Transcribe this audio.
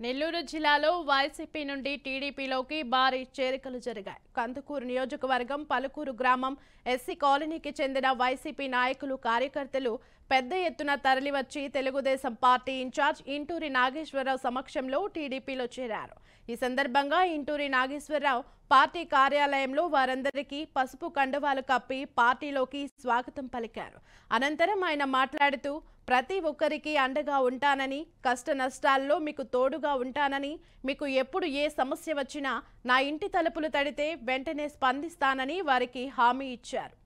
నెల్లూరు జిల్లాలో వైసీపీ నుండి టీడీపీలోకి భారీ చేరికలు జరిగాయి కందుకూరు నియోజకవర్గం పలుకూరు గ్రామం ఎస్సీ కాలనీకి చెందిన వైసీపీ నాయకులు కార్యకర్తలు పెద్ద ఎత్తున తరలివచ్చి తెలుగుదేశం పార్టీ ఇన్ఛార్జ్ ఇంటూరి నాగేశ్వరరావు సమక్షంలో టీడీపీలో చేరారు ఈ సందర్భంగా ఇంటూరి నాగేశ్వరరావు పార్టీ కార్యాలయంలో వారందరికీ పసుపు కండువాలు కప్పి పార్టీలోకి స్వాగతం పలికారు అనంతరం ఆయన మాట్లాడుతూ ప్రతి ఒక్కరికి అండగా ఉంటానని కష్ట నష్టాల్లో మీకు తోడుగా ఉంటానని మీకు ఎప్పుడు ఏ సమస్య వచ్చినా నా ఇంటి తలుపులు తడితే వెంటనే స్పందిస్తానని వారికి హామీ ఇచ్చారు